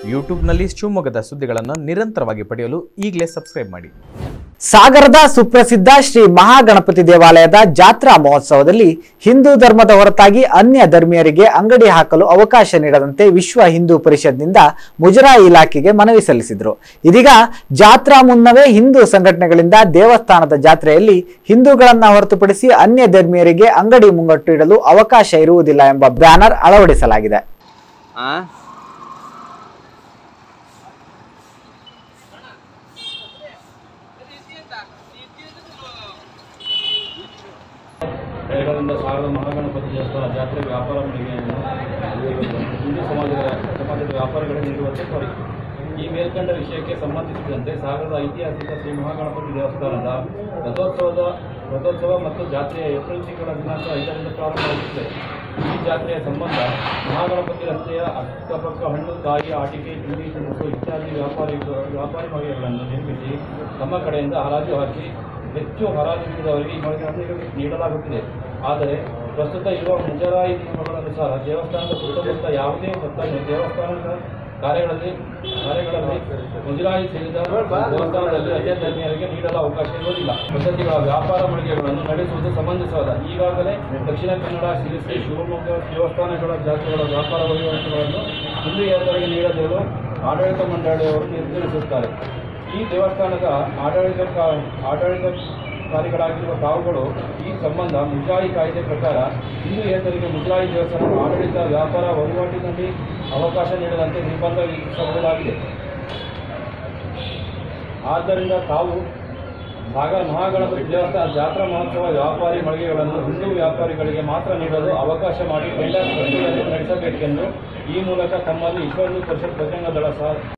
ಯೂಟ್ಯೂಬ್ನಲ್ಲಿ ಶಿವಮೊಗ್ಗದ ಸುದ್ದಿಗಳನ್ನು ನಿರಂತರವಾಗಿ ಪಡೆಯಲು ಈಗಲೇ ಸಬ್ಸ್ಕ್ರೈಬ್ ಮಾಡಿ ಸಾಗರದ ಸುಪ್ರಸಿದ್ಧ ಶ್ರೀ ಮಹಾಗಣಪತಿ ದೇವಾಲಯದ ಜಾತ್ರಾ ಮಹೋತ್ಸವದಲ್ಲಿ ಹಿಂದೂ ಧರ್ಮದ ಹೊರತಾಗಿ ಅನ್ಯ ಧರ್ಮೀಯರಿಗೆ ಅಂಗಡಿ ಹಾಕಲು ಅವಕಾಶ ನೀಡದಂತೆ ವಿಶ್ವ ಹಿಂದೂ ಪರಿಷತ್ನಿಂದ ಮುಜರಾಯಿ ಇಲಾಖೆಗೆ ಮನವಿ ಸಲ್ಲಿಸಿದರು ಇದೀಗ ಜಾತ್ರಾ ಮುನ್ನವೇ ಹಿಂದೂ ಸಂಘಟನೆಗಳಿಂದ ದೇವಸ್ಥಾನದ ಜಾತ್ರೆಯಲ್ಲಿ ಹಿಂದೂಗಳನ್ನ ಹೊರತುಪಡಿಸಿ ಅನ್ಯ ಧರ್ಮೀಯರಿಗೆ ಅಂಗಡಿ ಮುಂಗಟ್ಟು ಇಡಲು ಅವಕಾಶ ಇರುವುದಿಲ್ಲ ಎಂಬ ಬ್ಯಾನರ್ ಅಳವಡಿಸಲಾಗಿದೆ ಆ ಬೆಳಗಾವಿಯಿಂದ ಶಾರದಾ ಮಹಾಗಣಪತಿ ದೇವಸ್ಥಾನ ಜಾತ್ರೆ ವ್ಯಾಪಾರ ಮಳಿಗೆಯನ್ನು ಹಿಂದೂ ಸಮಾಜದ ಸಮಾಜದ ವ್ಯಾಪಾರಿಗಳು ನೀಡುವಂತೆ ಕೋರಿಕೆ ಈ ಮೇಲ್ಕಂಡ ವಿಷಯಕ್ಕೆ ಸಂಬಂಧಿಸಿದಂತೆ ಸಾಗರದ ಐತಿಹಾಸಿಕ ಶ್ರೀ ಮಹಾಗಣಪತಿ ದೇವಸ್ಥಾನದ ರಥೋತ್ಸವದ ರಥೋತ್ಸವ ಮತ್ತು ಜಾತ್ರೆಯ ಏಪ್ರಿಲ್ ತಿಂಗಳ ದಿನಾಂಕ ಐದರಿಂದ ಪ್ರಾರಂಭವಾಗುತ್ತದೆ ಈ ಜಾತ್ರೆಯ ಸಂಬಂಧ ಮಹಾಗಣಪತಿ ರಸ್ತೆಯ ಅಕ್ಕಪಕ್ಕ ಹಣ್ಣು ಕಾಯಿ ಆಟಿಕೆ ತಿಂಡಿ ತಿನಿಸು ಇತ್ಯಾದಿ ವ್ಯಾಪಾರಿ ವ್ಯಾಪಾರಿ ಮಳಿಗೆಗಳನ್ನು ನಿರ್ಮಿಸಿ ತಮ್ಮ ಕಡೆಯಿಂದ ಹರಾಜು ಹಾಕಿ ಹೆಚ್ಚು ಹರಾಜು ನೀಡಿದವರಿಗೆ ಈ ಮಳಿಗೆಗಳನ್ನು ನೀಡ- ನೀಡಲಾಗುತ್ತಿದೆ ಆದರೆ ಪ್ರಸ್ತುತ ಇರುವ ಮುಜರಾಯಿ ನಿಯಮಗಳನುಸಾರ ದೇವಸ್ಥಾನದ ಸುತ್ತಮುತ್ತ ಯಾವುದೇ ಮೊತ್ತ ದೇವಸ್ಥಾನದ ಕಾರ್ಯಗಳಲ್ಲಿ ಕಾರ್ಯಗಳಲ್ಲಿ ಮುಜರಾಯಿ ಸೇರಿದ ದೇವಸ್ಥಾನದಲ್ಲಿ ಅನ್ಯ ಧರ್ಮೀಯರಿಗೆ ನೀಡಲು ಅವಕಾಶ ಇರುವುದಿಲ್ಲ ವಸತಿಗಳ ವ್ಯಾಪಾರ ಮಳಿಗೆಗಳನ್ನು ನಡೆಸುವುದು ಸಂಬಂಧಿಸದ ಈಗಾಗಲೇ ದಕ್ಷಿಣ ಕನ್ನಡ ಶಿರಸಿ ಶಿವಮೊಗ್ಗ ದೇವಸ್ಥಾನಗಳ ಜಾತಿಗಳ ವ್ಯಾಪಾರ ವಹಿವಾಟುಗಳನ್ನು ಹಿಂದೂಯರಿಗೆ ನೀಡದಿರಲು ಆಡಳಿತ ಮಂಡಳಿಯವರು ನಿರ್ಧರಿಸುತ್ತಾರೆ ಈ ದೇವಸ್ಥಾನದ ಆಡಳಿತ ಆಡಳಿತಾಧಿಕಾರಿಗಳಾಗಿರುವ ತಾವುಗಳು ಈ ಸಂಬಂಧ ಮುಜರಾಯಿ ಕಾಯ್ದೆ ಪ್ರಕಾರ ಹಿಂದೂಯೇತರಿಗೆ ಮುಜರಾಯಿ ದೇವಸ್ಥಾನದ ಆಡಳಿತ ವ್ಯಾಪಾರ ವಹಿವಾಟಿನಲ್ಲಿ ಅವಕಾಶ ನೀಡದಂತೆ ನಿರ್ಬಂಧ ವಿಧಿಸಬಹುದಾಗಿದೆ ಆದ್ದರಿಂದ ತಾವು ಸಾಗರ ಮಹಾಗಣಪತಿ ದೇವಸ್ಥಾನ ಜಾತ್ರಾ ಮಹೋತ್ಸವ ವ್ಯಾಪಾರಿ ಮಳಿಗೆಗಳನ್ನು ಹಿಂದೂ ವ್ಯಾಪಾರಿಗಳಿಗೆ ಮಾತ್ರ ನೀಡಲು ಅವಕಾಶ ಮಾಡಿ ಟೆಂಡರ್ ಪ್ರಕ್ರಿಯೆಯನ್ನು ನಡೆಸಬೇಕೆಂದು ಈ ಮೂಲಕ ತಮ್ಮಲ್ಲಿ ವಿಶ್ವ ಹಿಂದೂ ಪರಿಷತ್ ಬಜರಂಗ ದಳ ಸಹ